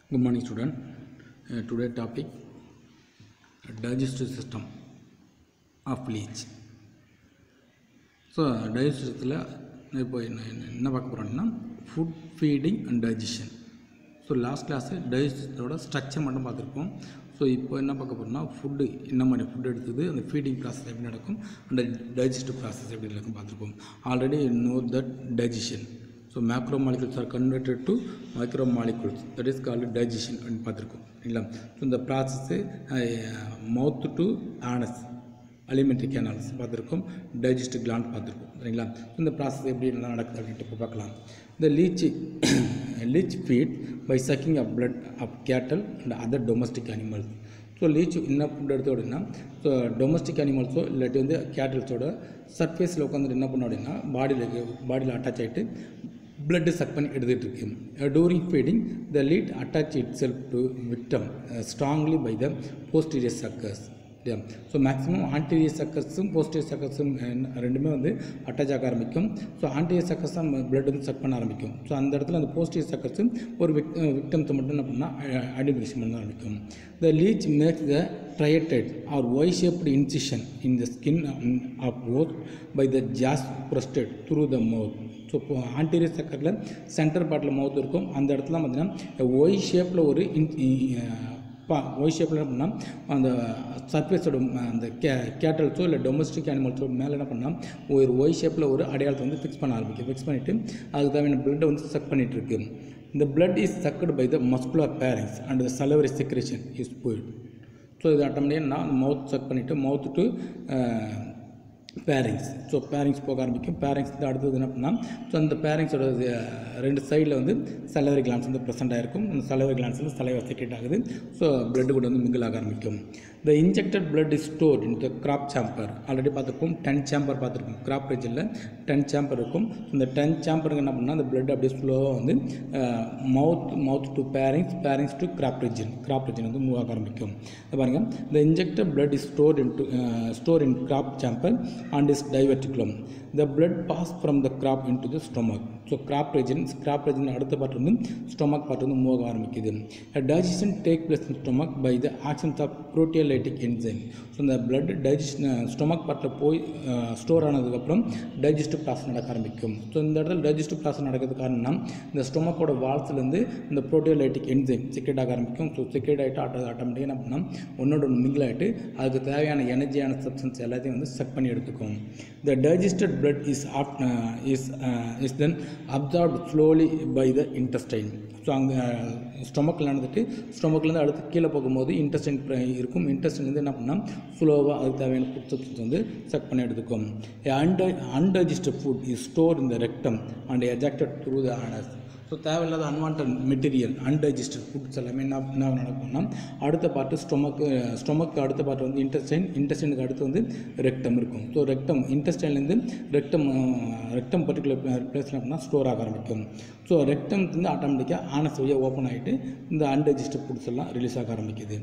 Good morning, student. Uh, today topic digestive system of leech. So டைஜஸ்டத்தில் இப்போ என்ன என்ன- என்ன பார்க்க போகிறோம்னா food feeding and digestion so last class டைஜஸ்டத்தோட ஸ்ட்ரக்சர் மட்டும் பார்த்துருப்போம் ஸோ இப்போ என்ன பார்க்க போகிறோம்னா ஃபுட்டு என்ன மாதிரி ஃபுட் எடுத்தது அந்த ஃபீடிங் ப்ராசஸ் எப்படி நடக்கும் அந்த டைஜஸ்டிவ் ப்ராசஸ் எப்படி நடக்கும் பார்த்துருப்போம் already know that digestion so macro molecules are converted to micro molecules that is called digestion அப்படின்னு பார்த்துருக்கோம் இல்லைங்களா ஸோ இந்த process mouth to anus alimentary canals பார்த்துருக்கோம் டைஜஸ்டிவ் கிளாண்ட் பார்த்துருக்கோம் சரிங்களா இந்த ப்ராசஸ் எப்படி நல்லா நடக்குது அப்படின்ட்டு இப்போ பார்க்கலாம் இந்த leech leech feed by sucking of blood of cattle and other domestic animals so leech என்ன ஃபுட் எடுத்தோம் அப்படின்னா ஸோ டொமஸ்டிக் அனிமல்ஸோ இல்லாட்டி வந்து கேட்டல்ஸோட சர்ஃபேஸில் உட்காந்துட்டு என்ன பண்ணோம் அப்படின்னா பாடியில் பாடியில் அட்டாச் ஆகிட்டு blood சக் பண்ணி எடுத்துகிட்டு இருக்கு during feeding the leech attach itself to victim strongly by the posterior suckers so maximum anterior சக்கர்ஸும் போஸ்டீரியர் சக்கர்ஸும் ரெண்டுமே வந்து அட்டாச் ஆக ஆரம்பிக்கும் ஸோ ஆன்டீரியர் சக்கர்ஸ் தான் பிளட் வந்து சக் பண்ண ஆரம்பிக்கும் ஸோ அந்த இடத்துல அந்த போஸ்டீரியர் சக்கர்ஸும் ஒரு விக் விக்டம்ஸை மட்டும் என்ன பண்ணால் ஐடென்டிஃபிகேஷன் பண்ண ஆரம்பிக்கும் the leech makes the triradiate or Y shaped incision in the skin of host by the jaws protruded through the mouth so இப்போ ஆன்டீரியர் சக்கரில் சென்டர் பார்ட்டில் மவுத் இருக்கும் அந்த இடத்துல பார்த்தீங்கன்னா ஒய் ஷேப்பில் ஒரு இன் பா ஒய் ஷேப்பில் என்ன பண்ணால் அந்த சர்ஃபேஸோட அந்த கே கேட்டல்ஸோ இல்லை டொமஸ்டிக் அனிமல்ஸோ மேலே என்ன பண்ணால் ஒரு ஒய் ஷேப்பில் ஒரு அடையாளத்தை வந்து ஃபிக்ஸ் பண்ண ஆரம்பிக்கும் ஃபிக்ஸ் பண்ணிவிட்டு அதுக்கு தேவையான பிளட்டை வந்து சக் பண்ணிகிட்டு இருக்கு இந்த blood is sucked by the muscular pharynx and the salivary secretion is poured so இது ஆட்டோமேட்டிக்காக நான் மவுத் சக் பண்ணிவிட்டு mouth to pharynx so pharynx போக ஆரம்பிக்கும் பேரிங்ஸ் வந்து அடுத்தது என்ன பண்ணால் ஸோ அந்த பேரிங்ஸோட ரெண்டு சைடில் வந்து சலவரி கிளான்ஸ் வந்து ப்ரெசென்ட் ஆகிருக்கும் அந்த சலவரி கிளான்ஸ் வந்து சலைவா செக்ரேட் ஆகுது ஸோ blood கூட வந்து மிங்கிள் ஆக ஆரம்பிக்கும் the injected blood is stored in the crop chamber already பார்த்துருப்போம் டென் சாம்பர் பார்த்துருப்போம் கிராப் ரீஜனில் டென் சாம்பர் இருக்கும் இந்த டென் சாம்பருக்கு என்ன பண்ணால் அந்த blood அப்படியே ஸ்லோவாக வந்து mouth mouth to pharynx pharynx to crop region crop region வந்து மூவ் ஆக ஆரம்பிக்கும் இது பாருங்க the injected blood is stored into uh, stored in crop chamber and is diverticulum the blood pass from the crop into the stomach so crop region crop region அடுத்த part வந்து stomach part வந்து move ஆக ஆரம்பிக்குது digestion take place in stomach by the actions of proteolytic enzyme so இந்த blood digestion stomach பார்ட்டில் போய் store ஆனதுக்கப்புறம் digestive process நடக்க ஆரம்பிக்கும் ஸோ இந்த இடத்துல டைஜஸ்டிவ் ப்ராசஸ் நடக்கிறது காரணம் இந்த ஸ்டொமக்கோட வால்ஸ்லேருந்து இந்த ப்ரோட்டியோலைட்டிக் என்சைம் செக்ரேட் ஆக ஆரம்பிக்கும் ஸோ செக்ரேட் ஆகிட்டு ஆட்டோ ஆட்டோமேட்டிக்காக என்ன பண்ணால் ஒன்னோட ஒன்று மிங்கிள் ஆகிட்டு அதுக்கு தேவையான எனர்ஜியான சப்ஸ்டன்ஸ் எல்லாத்தையும் வந்து செக் பண்ணி எடுத்துக்கும் த டைஜஸ்டட் blood இஸ் ஆப் is is then absorbed slowly by the intestine so அங்கே ஸ்டொமக்கில் நடந்துட்டு ஸ்டொமக்லேருந்து அடுத்து கீழே போகும்போது இன்டெஸ்டைன் இருக்கும் இன்டெஸ்டைன் வந்து என்ன பண்ணால் ஸ்லோவாக அதுக்கு தேவையான ஃபுட் சப்ஸ்டன்ஸ் வந்து செக் பண்ணி எடுத்துக்கும் அண்டை undigested food is store in the rectum and ejected through the anus so தேவையில்லாத அன்வான்ட் மெட்டீரியல் அன்டைஜஸ்டட் ஃபுட்ஸ் எல்லாமே என்ன என்ன நடக்கும்னா அடுத்த பார்ட்டு ஸ்டொமக்கு ஸ்டொமக்கு அடுத்த பார்ட் வந்து இன்டெஸ்டைன் இன்டெஸ்டைனுக்கு அடுத்து வந்து ரெக்டம் இருக்கும் ஸோ ரெக்டம் இன்டெஸ்டைன்லேருந்து ரெக்டம் ரெக்டம் பர்டிகுலர் பிளேஸில் அப்படின்னா ஸ்டோர் ஆக ஆரம்பிக்கும் ஸோ ரெக்டம் வந்து ஆட்டோமேட்டிக்காக ஆனஸ் வழியாக ஓப்பன் ஆகிட்டு இந்த அன்டைஜஸ்டட் ஃபுட்ஸ் எல்லாம் ரிலீஸ் ஆக ஆரம்பிக்குது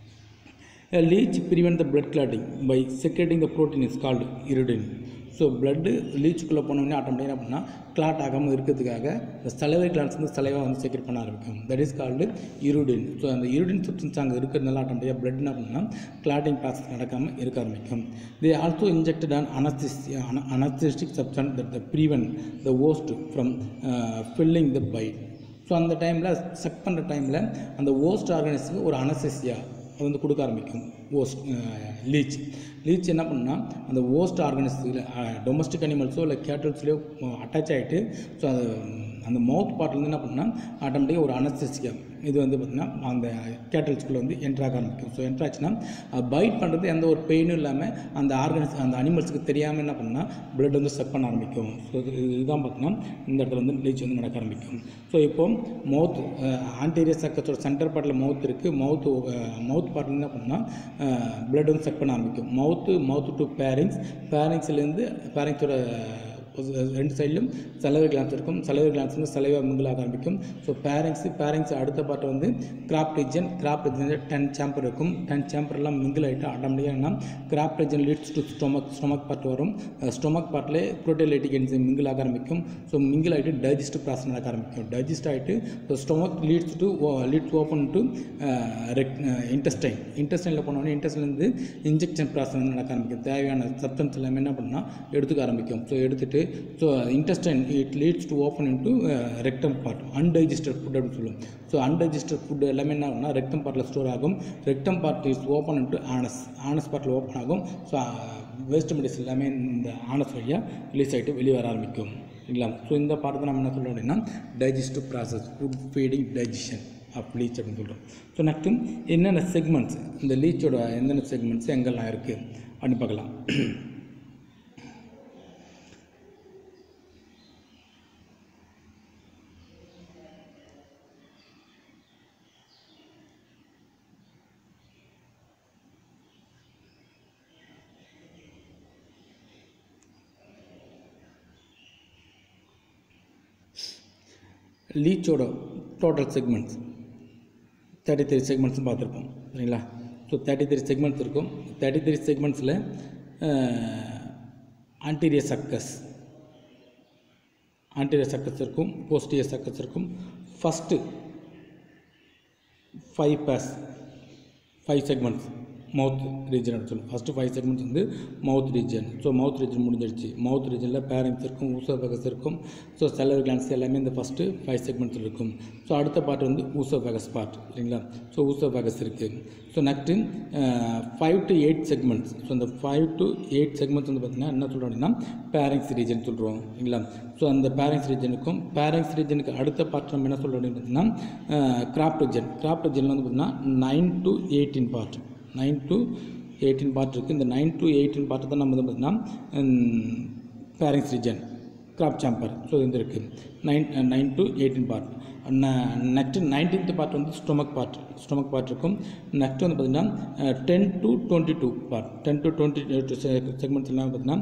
A leech prevent the blood clotting by secreting the protein is called iridine. So blood லீச்சுக்குள்ளே போனோடனே ஆட்டோமேட்டிக்காக அப்படின்னா கிளாட் ஆகாமல் இருக்கிறதுக்காக இந்த சலவை கிளான்ஸ் வந்து சலைவாக வந்து செக்ரெட் பண்ண ஆரம்பிக்கும் that is called hirudin so அந்த இருடின் சப்ஸ்டன்ஸ் அங்கே இருக்கிறதுனால ஆட்டோமேட்டிக்காக பிளட் என்ன பண்ணால் கிளாட்டிங் ப்ராசஸ் நடக்காமல் இருக்க ஆரம்பிக்கும் they also injected an anaesthetic anaesthetic substance that the prevent the host from feeling the bite so அந்த டைமில் செக் பண்ணுற டைமில் அந்த ஓஸ்ட் ஆர்கனைஸுக்கு ஒரு அனசெசியா அது வந்து கொடுக்க ஆரம்பிக்கும் ஓஸ்ட் லீச் லீச் என்ன பண்ணால் அந்த ஓஸ்ட் ஆர்கனைஸில் டொமஸ்டிக் அனிமல்ஸோ இல்லை கேட்டல்ஸ்லையோ அட்டாச் ஆகிட்டு ஸோ அது அந்த மவுத் பார்ட்லேருந்து என்ன பண்ணால் ஆட்டோமேட்டிக்காக ஒரு அனஸ்தெசியா இது வந்து பார்த்திங்கன்னா அந்த கேட்டல்ஸ்குள்ளே வந்து என்ட்ராக ஆரம்பிக்கும் ஸோ என்ட்ராச்சுன்னா பைட் பண்ணுறது எந்த ஒரு பெயினும் இல்லாமல் அந்த ஆர்கனைஸ் அந்த அனிமல்ஸுக்கு தெரியாமல் என்ன பண்ணால் பிளட் வந்து செக் பண்ண ஆரம்பிக்கும் ஸோ இது இதுதான் பார்த்தீங்கன்னா இந்த இடத்துல வந்து லீச் வந்து நடக்க ஆரம்பிக்கும் ஸோ இப்போ மவுத் ஆன்டீரியர் சக்கத்தோட சென்டர் பார்ட்டில் மவுத் இருக்குது மவுத் மவுத் பார்ட்டில் என்ன பண்ணால் பிளட் வந்து செக் பண்ண ஆரம்பிக்கும் மவுத்து மவுத் டு பேரிங்ஸ் பேரிங்ஸ்லேருந்து பேரிங்ஸோட ரெண்டு சைட்லையும் சலவை கிளான்ஸ் இருக்கும் சலவை கிளான்ஸ் வந்து சலவை மிங்கிள் ஆக ஆரம்பிக்கும் ஸோ பேரிங்ஸ் பேரிங்ஸ் அடுத்த பார்ட் வந்து crop region crop region ten chamber இருக்கும் டென் சாம்பர் எல்லாம் மிங்கிள் ஆகிட்டு ஆட்டோமேட்டிக்காக crop region leads to stomach stomach part வரும் ஸ்டொமக் பார்ட்டில் ப்ரோட்டோலைட்டிக் என்சைம் மிங்கிள் ஆக ஆரம்பிக்கும் ஸோ மிங்கிள் ஆகிட்டு டைஜஸ்டிவ் ப்ராசஸ் நடக்க ஆரம்பிக்கும் டைஜஸ்ட் ஆகிட்டு so stomach leads to leads open to rec intestine இன்டெஸ்டைனில் போனோடனே இன்டெஸ்டைன்லேருந்து இன்ஜெக்ஷன் ப்ராசஸ் வந்து நடக்க ஆரம்பிக்கும் தேவையான சப்ஸ்டன்ஸ் எல்லாமே என்ன பண்ணால் எடுத்துக்க ஆரம்பிக்கும் ஸோ எடுத்துட்டு so intestine it leads to open into rectum part undigested food அப்படின்னு சொல்லுவோம் ஸோ அன்டைஜஸ்டட் ஃபுட் எல்லாமே என்ன ஆகும்னா ரெக்டம் பார்ட்டில் ஸ்டோர் ஆகும் rectum part is open into anus anus பார்ட்டில் ஓப்பன் ஆகும் ஸோ வேஸ்ட் மெடிசன் எல்லாமே இந்த ஆனஸ் வழியாக ரிலீஸ் ஆகிட்டு வெளியே வர ஆரம்பிக்கும் இல்லைங்களா ஸோ இந்த பாடத்தை நம்ம என்ன சொல்கிறோம் அப்படின்னா digestive process food feeding digestion of leech அப்படின்னு சொல்கிறோம் ஸோ நெக்ஸ்ட்டு என்னென்ன செக்மெண்ட்ஸ் இந்த லீச்சோட எந்தெந்த செக்மெண்ட்ஸ் எங்கெல்லாம் இருக்குது அப்படின்னு பார்க்கலாம் லீச்சோட டோட்டல் செக்மெண்ட்ஸ் தேர்ட்டி த்ரீ செக்மெண்ட்ஸும் பார்த்துருப்போம் சரிங்களா ஸோ தேர்ட்டி த்ரீ செக்மெண்ட்ஸ் இருக்கும் தேர்ட்டி த்ரீ செக்மெண்ட்ஸில் ஆன்டீரியர் சக்கஸ் ஆன்டீரியர் சக்கஸ் இருக்கும் போஸ்டீரியர் சக்கஸ் இருக்கும் ஃபஸ்ட்டு ஃபைவ் பேஸ் ஃபைவ் செக்மெண்ட்ஸ் மவுத் ரீஜன் சொல்லுவோம் ஃபஸ்ட்டு ஃபைவ் செக்மெண்ட்ஸ் வந்து mouth region so mouth region முடிஞ்சிடுச்சு மவுத் ரீஜனில் பேரங்ஸ் இருக்கும் ஊசோபேகஸ் இருக்கும் ஸோ செலர் கிளான்ஸ் எல்லாமே இந்த ஃபஸ்ட்டு ஃபைவ் செக்மெண்ட்ஸ் இருக்கும் ஸோ அடுத்த பார்ட் வந்து ஊசோபேகஸ் பார்ட் இல்லைங்களா ஸோ ஊசோபேகஸ் இருக்குது so next five to eight segments so அந்த ஃபைவ் டு எயிட் செக்மெண்ட்ஸ் வந்து பார்த்திங்கன்னா என்ன சொல்கிறோம் அப்படின்னா பேரங்ஸ் ரீஜன் சொல்கிறோம் இல்லைங்களா ஸோ அந்த பேரங்ஸ் ரீஜனுக்கும் பேரங்ஸ் ரீஜனுக்கு அடுத்த பார்ட் நம்ம என்ன சொல்கிறோம் அப்படின்னு பார்த்தீங்கன்னா கிராப் ரீஜன் கிராப் ரீஜனில் வந்து பார்த்திங்கன்னா nine to eighteen part nine to eighteen part இருக்குது இந்த நைன் டு எயிட்டீன் பார்ட் தான் நம்ம வந்து பார்த்திங்கன்னா pharynx region crop chamber so இது இருக்குது nine nine to eighteen part next nineteenth part வந்து ஸ்டொமக் பார்ட் ஸ்டொமக் பார்ட் இருக்கும் நெக்ஸ்ட் வந்து பார்த்திங்கன்னா ten to twenty two part ten to twenty two segments எல்லாம் பார்த்திங்கன்னா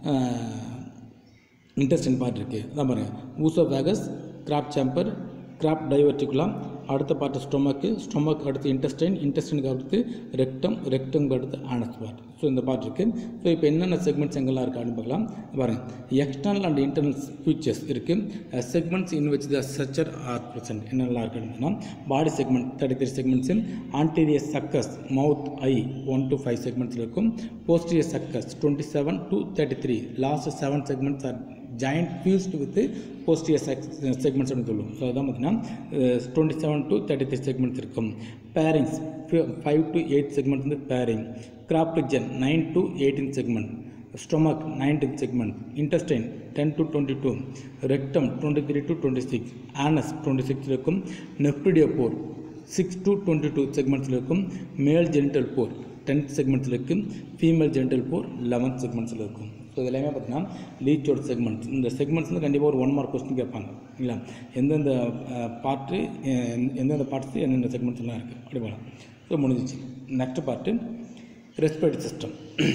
இன்டெஸ்டின் பார்ட் இருக்குது அதான் பாருங்கள் ஊசோவேகஸ் கிராப் சாம்பர் கிராப் டைவர்டிகுலாம் அடுத்த பார்ட்டு ஸ்டொமக்கு ஸ்டொமக் அடுத்து இன்டெஸ்டைன் இன்டெஸ்டைனுக்கு அடுத்து ரெக்டம் ரெக்டம்க்கு அடுத்து ஆனஸ் பார்ட் ஸோ இந்த பார்ட் இருக்குது ஸோ இப்போ என்னென்ன செக்மெண்ட்ஸ் எங்கெல்லாம் இருக்குது அப்படின்னு பார்க்கலாம் பாருங்கள் எக்ஸ்டர்னல் அண்ட் இன்டர்னல் ஃபியூச்சர்ஸ் இருக்குது segments in which the structure are present என்னெல்லாம் இருக்குன்னு body segment thirty three segments anterior suckers mouth ஐ ஒன் டு ஃபைவ் செக்மெண்ட்ஸ் இருக்கும் posterior suckers twenty seven to thirty three last seven segments are joint fused with posterior segments சொல்லுவோம் so அதான் பார்த்தீங்கன்னா twenty seven to thirty three segments இருக்கும் pharynx five to eight segment வந்து pharynx crop region nine to eighteen segment stomach nineteen segment intestine ten to twenty two rectum twenty three to twenty six anus twenty six இருக்கும் nephridiopore six to twenty two செக்மெண்ட்ஸில் இருக்கும் male genital pore tenth செக்மெண்ட்ஸில் இருக்கும் female genital pore eleventh செக்மெண்ட்ஸில் இருக்கும் ஸோ இது எல்லாமே பார்த்தீங்கன்னா லீச்சோட செக்மெண்ட்ஸ் இந்த செக்மெண்ட்ஸ் வந்து கண்டிப்பாக ஒரு ஒன் மார்க் கொஸ்டின் கேட்பாங்க இல்லைங்களா எந்தெந்த பார்ட்டு எந்தெந்த பார்ட்ஸ் எந்தெந்த செக்மெண்ட்ஸ்லாம் இருக்குது அப்படி போகலாம் ஸோ முடிஞ்சிச்சு நெக்ஸ்ட் பார்ட்டு ரெஸ்பிரேட்டரி சிஸ்டம்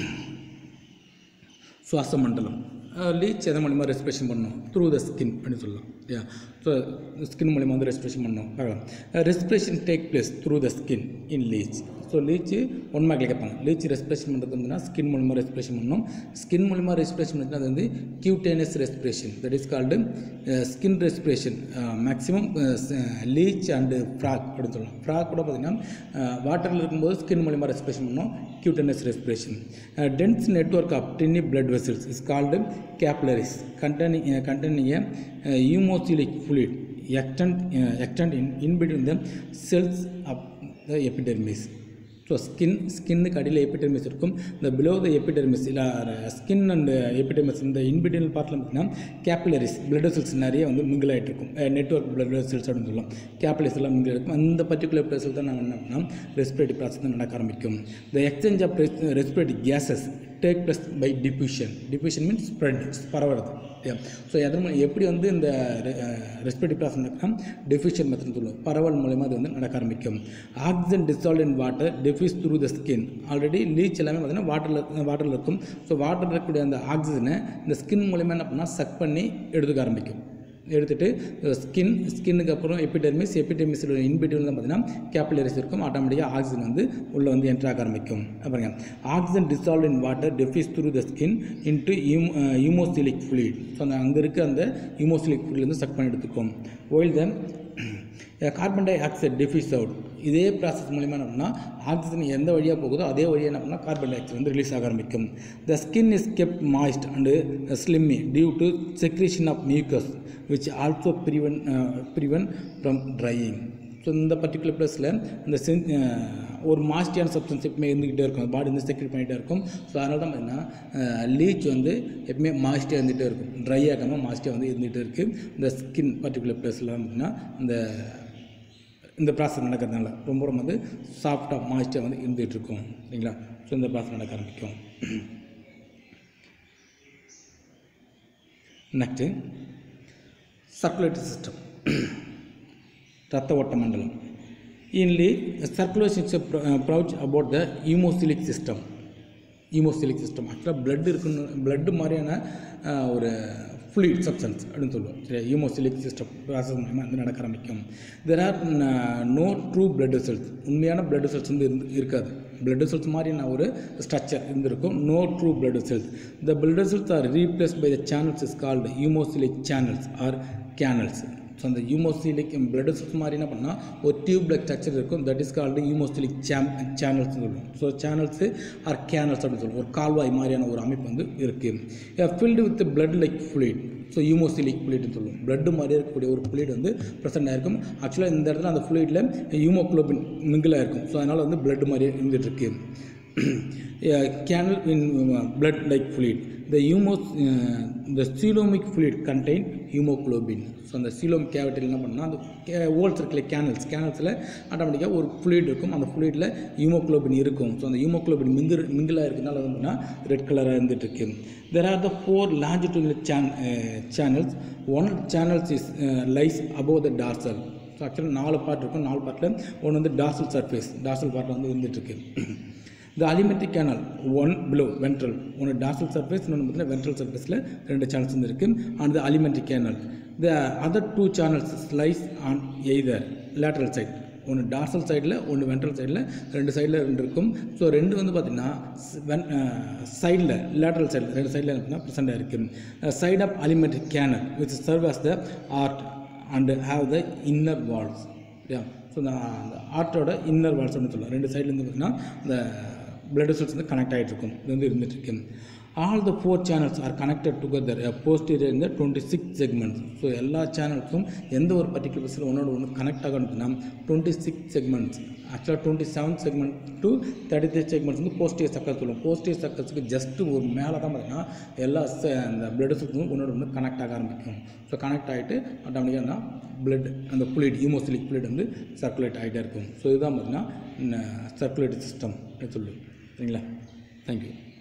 சுவாச மண்டலம் லீச் எதன் மூலிமா ரெஸ்பிரேஷன் பண்ணணும் த்ரூ த ஸ்கின் அப்படின்னு சொல்லலாம் இல்லையா ஸோ ஸ்கின் மூலிமா வந்து ரெஸ்பிரேஷன் பண்ணணும் பார்க்கலாம் respiration take place through the skin in leech so leech one மார்க்கில் கேட்பாங்க லீச் ரெஸ்பிரேஷன் பண்ணுறது வந்துன்னா ஸ்கின் மூலிமா ரெஸ்பிரேஷன் பண்ணணும் ஸ்கின் மூலிமா ரெஸ்பிரேஷன் பண்ணுறது அது வந்து cutaneous respiration that is called skin respiration maximum leech and frog அப்படின்னு சொல்லலாம் ஃப்ராக் கூட பார்த்திங்கன்னா வாட்டரில் இருக்கும்போது ஸ்கின் மூலிமா ரெஸ்பிரேஷன் பண்ணணும் cutaneous respiration dense network of tiny blood vessels is called capillaries containing uh, containing a uh, hemophilic fluid extend uh, extend in, in between the cells of the epidermis so skin ஸ்கின்னுக்கு அடியில் epidermis இருக்கும் இந்த below the epidermis இல்லை skin and epidermis இந்த இன்பிடியல் பார்ட்டில் பார்த்தீங்கன்னா capillaries blood vessels நிறைய வந்து மிங்கிள் ஆகிட்டு இருக்கும் நெட்ஒர்க் பிளட் வெசல்ஸ் அப்படின்னு சொல்லலாம் கேபிலரிஸ் எல்லாம் மிங்கிள் இருக்கும் அந்த பர்டிகுலர் பிளேஸில் தான் நம்ம என்ன பண்ணோம் ரெஸ்பிரேட்டரி ப்ராசஸ் தான் நடக்க ஆரம்பிக்கும் the exchange of respiratory gases take place by diffusion diffusion means spread பரவுறது ஸோ எதன் மூலம் எப்படி வந்து இந்த ரெஸ்பிரேட்டரி ப்ராசஸ் நடக்கலாம் டிஃப்யூஷன் மெத்தட் சொல்லுவோம் பரவல் மூலயமா அது வந்து நடக்க ஆரம்பிக்கும் oxygen dissolve in water diffuse through the skin already leech எல்லாமே பார்த்தீங்கன்னா வாட்டரில் வாட்டரில் இருக்கும் ஸோ வாட்டரில் இருக்கக்கூடிய அந்த ஆக்சிஜனை இந்த ஸ்கின் மூலயமா என்ன பண்ணால் சக் பண்ணி எடுத்துக்க ஆரம்பிக்கும் எடுத்துகிட்டு ஸ்கின் ஸ்கின்னுக்கு அப்புறம் எபிடெர்மிஸ் எபிடெர்மிஸோட இன்பிட்வீன் தான் பார்த்தீங்கன்னா கேபிலரிஸ் இருக்கும் ஆட்டோமேட்டிக்காக ஆக்சிஜன் வந்து உள்ளே வந்து என்ட்ரு ஆக ஆரம்பிக்கும் பாருங்க oxygen dissolve in water diffuse through the skin into haemocoelic fluid so அந்த அங்கே இருக்க அந்த யூமோசிலிக் ஃப்ளூயிட்லேருந்து சக் பண்ணி எடுத்துக்கும் while then carbon dioxide diffuse out இதே ப்ராசஸ் மூலிமா என்ன பண்ணால் ஆக்சிஜன் எந்த வழியாக போகுதோ அதே வழியாக என்ன பண்ணால் கார்பன் டை ஆக்சைடு வந்து ரிலீஸ் ஆக ஆரம்பிக்கும் the skin is kept moist and slimy due to secretion of mucus which also preven prevent from drying so இந்த பர்டிகுலர் ப்ளஸில் இந்த சென் ஒரு மாஸ்டியான சப்ஸ்டன்ஸ் எப்பவுமே இருந்துக்கிட்டே இருக்கும் பாடி வந்து செக்ரேட் பண்ணிகிட்டே இருக்கும் ஸோ அதனால தான் பார்த்தீங்கன்னா லீச் வந்து எப்பவுமே மாஸ்டியாக இருந்துகிட்டே இருக்கும் ட்ரை ஆகாமல் மாஸ்டியாக வந்து இருந்துகிட்டே இருக்குது இந்த ஸ்கின் பர்டிகுலர் ப்ளஸில் பார்த்தீங்கன்னா இந்த இந்த ப்ராசஸ் நடக்கிறதுனால ரொம்ப ரொம்ப வந்து சாஃப்டாக மாய்ஸ்டாக வந்து இருந்துகிட்டு இருக்கும் சரிங்களா ஸோ இந்த ப்ராசஸ் நடக்க ஆரம்பிக்கும் நெக்ஸ்ட்டு சர்க்குலேட்டரி சிஸ்டம் ரத்த ஓட்ட மண்டலம் இன்லி சர்க்குலேஷன் ப்ரௌச் about the haemocoelic system haemocoelic system ஆக்சுவலாக பிளட் இருக்குன்னு பிளட்டு மாதிரியான அஹ், ஒரு ஃப்ளூயிட் சப்ஸ்டன்ஸ் அப்படின்னு சொல்லுவோம் சரி ஈமோசிலிக் சிஸ்டம் ப்ராசஸ் மூலமாக வந்து நடக்க ஆரம்பிக்கும் there are no true blood cells உண்மையான பிளட் செல்ஸ் வந்து இருந்து இருக்காது பிளட் செல்ஸ் மாதிரியான ஒரு ஸ்ட்ரக்சர் இருந்திருக்கும் no true blood cells the blood cells are replace by the channels is called haemocoelic channels or canals so அந்த யூமோசிலிக் பிளட் செல்ஸ் மாதிரி என்ன பண்ணால் ஒரு டியூப் லைக் ஸ்ட்ரக்சர் இருக்கும் that is called haemocoelic same channels சொல்லுவோம் so channels are canals அப்படின்னு சொல்லுவோம் ஒரு கால்வாய் மாதிரியான ஒரு அமைப்பு வந்து இருக்குது filled with blood like fluid so யூமோசிலிக் ஃப்ளூயிட்னு சொல்லுவோம் பிளட் மாதிரி இருக்கக்கூடிய ஒரு fluid வந்து ப்ரெசென்ட் ஆயிருக்கும் ஆக்சுவலாக இந்த இடத்துல அந்த ஃப்ளூயிடில் ஹியூமோக்ளோபின் மிங்கிளாக இருக்கும் ஸோ அதனால் வந்து பிளட் மாதிரியே இருந்துட்டு இருக்கு canal in uh, blood like fluid the humos uh, the coelomic fluid contain hemoglobin so அந்த சீலோம் கேவிட்டியில் என்ன பண்ணால் அந்த ஓல்ஸ் இருக்குல்ல கேனல்ஸ் கேனல்ஸில் ஆட்டோமேட்டிக்காக ஒரு ஃப்ளூயிட் இருக்கும் அந்த ஃப்ளூயிடில் ஹீமோக்ளோபின் இருக்கும் ஸோ அந்த ஹீமோக்ளோபின் மிங்கில் மிங்கிலாக இருக்கிறதுனால வந்து பண்ணால் ரெட் கலராக இருந்துட்டு இருக்கு there are the four longitudinal chan channels one channels is lies above the dorsal so ஆக்சுவலாக நாலு பார்ட் இருக்கும் நாலு பார்ட்டில் ஒன்று வந்து டார்சல் சர்ஃபேஸ் டார்சல் பார்ட்டில் வந்து இருந்துகிட்ருக்கு the alimentary canal one below ventral ஒன்று டார்சல் சர்ஃபேஸ் இன்னொன்று பார்த்தீங்கன்னா வென்ட்ரல் சர்ஃபேஸில் ரெண்டு சேனல்ஸ் வந்து இருக்குது and the alimentary canal the other two channels lies on either lateral side ஒன்று டார்சல் சைடில் ஒன்று வென்ட்ரல் சைடில் ரெண்டு சைடில் ரெண்டு இருக்கும் ஸோ ரெண்டு வந்து பார்த்திங்கன்னா வென் சைடில் லேட்ரல் சைடில் ரெண்டு சைடில் என்ன ப்ரெசென்ட்டாக இருக்குது side of alimentary canal which serve as the heart and have the inner walls yeah so அந்த அந்த ஆர்ட்டோட இன்னர் வால்ஸ் அப்படின்னு சொல்லலாம் ரெண்டு சைட்லேருந்து பார்த்தீங்கன்னா இந்த பிளட் வெசல்ஸ் வந்து கனெக்ட் ஆகிட்டு இருக்கும் இது வந்து இருந்துட்டு இருக்கு all the four channels are connected together posterior இந்த டுவெண்ட்டி சிக்ஸ் செக்மெண்ட்ஸ் ஸோ எல்லா சேனல்ஸும் எந்த ஒரு பர்டிகுலர் பஸ்ஸில் ஒன்றோட ஒன்று கனெக்ட் ஆகணும்னா டுவெண்ட்டி சிக்ஸ் செக்மெண்ட்ஸ் ஆக்சுவலாக twenty seven segment to thirty three segments வந்து போஸ்டியர் சக்கர் சொல்லுவோம் போஸ்டியர் சக்கர்ஸுக்கு ஜஸ்ட்டு ஒரு மேலே தான் பார்த்தீங்கன்னா எல்லா se- அந்த பிளட் செல்ஸும் ஒன்றோட ஒன்று கனெக்ட் ஆக ஆரம்பிக்கும் ஸோ கனெக்ட் ஆகிட்டு ஆட்டோமேட்டிக்காக பிளட் அந்த புளிட் ஹீமோசிலிக் புளிட் வந்து சர்க்குலேட் ஆகிட்டே இருக்கும் ஸோ இதுதான் பார்த்தீங்கன்னா சர்க்குலேட்டரி சிஸ்டம் அப்படின்னு சொல்லி சரிங்களா தேங்க்யூ